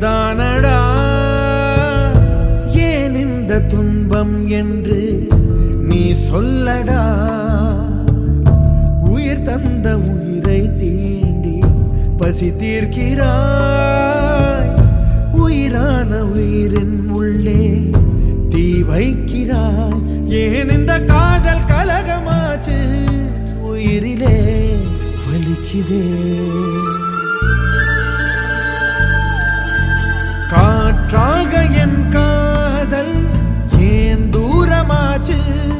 உயிர்தானடா ஏன் இந்த துன்பம் என்று நீ சொல்லடா உயிர் தந்த உயிரை தீண்டி பசி தீர்க்கிறாய் உயிரான உயிரின் உள்ளே தீ வைக்கிறாய் ஏன் இந்த காதல் கலகமாச்சு உயிரிலே வலிக்குதே காற்றாக என் காதல் ஏன் தூரமாச்சு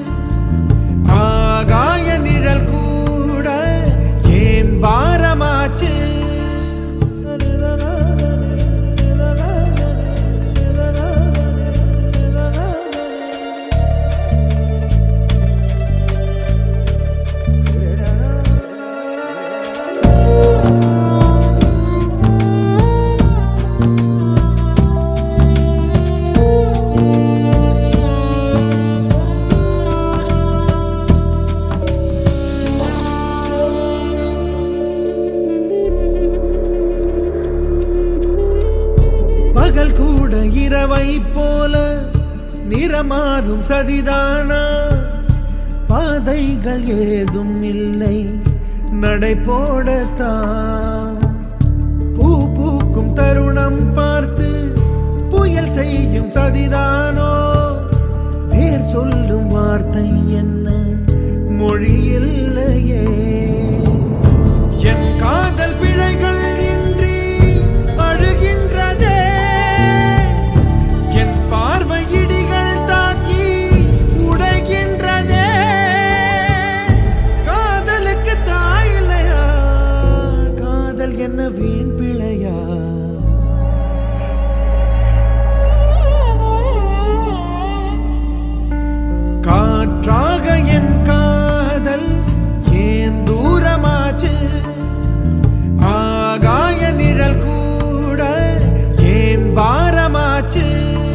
ஆகாய நிழல் கூட ஏன் பாரமாச்சு பகல் கூட இரவை போல நிறமாறும் சதிதானா பாதைகள் ஏதும் இல்லை நடை போடத்தான் பூ பூக்கும் தருணம் பார்த்து புயல் செய்யும் சதிதானோ பேர் சொல்லும் வார்த்தை என்ன மொழி இல்லையே என் காதல் பிழைகள் இன்றி அழுகின்றதே என் பார்வை இடிகள் தாக்கி உடைகின்றதே காதலுக்கு தாய் இல்லையா காதல் என்ன வீண் பிழையா காற்றாக என் காதல் ஏன் தூரமாச்சு ஆகாய நிழல் கூட ஏன் பாரமாச்சு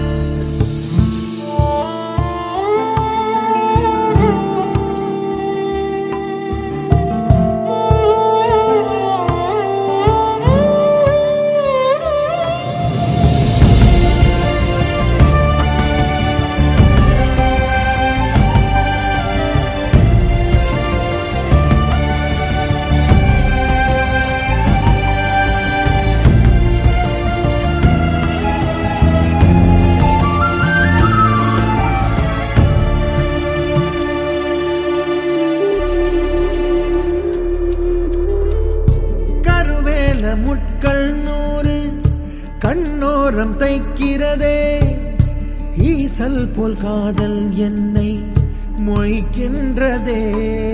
கருவேல முட்கள் நூறு கண்ணோரம் தைக்கிறதே ஈசல் போல் காதல் என்னை மொய்க்கின்றதே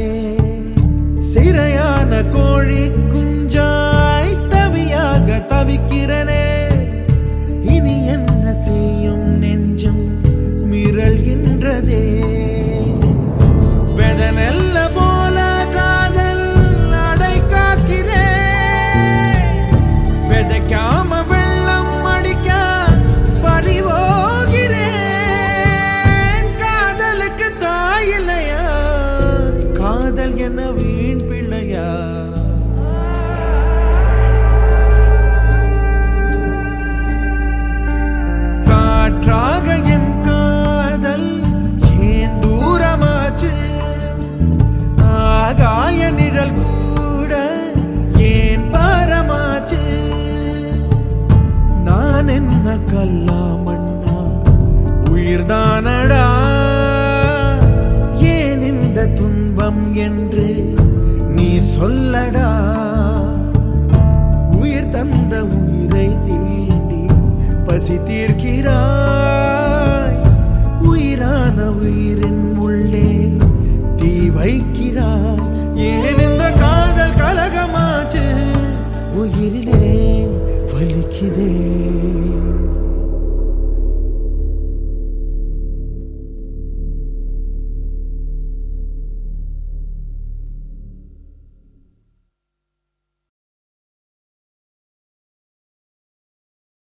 சிறையான கோழி குஞ்சாய் தவியாக தவிக்கிறனே இனி என்ன செய்யும் நெஞ்சம் மிரள்கின்றதே வெதனெல்ல போல காதல் அடை காக்கிறே விதைக்காம வெள்ளம் அடிக்க பறிவோகிறேன் காதலுக்கு தாய் இல்லையா காதல் என்ன வீண் பிள்ளையா காற்றாக என் காதல் ஏன் தூரமாச்சு ஆகாய நிழல் கூட ஏன் பாரமாச்சு நான் என்ன கல்லாமண்ணா உயிர்தானடா ஏன் இந்த துன்பம் என்று நீ சொல்லடா உயிர் தந்த உயிரை தீண்டி பசி தீர்க்கிறாய்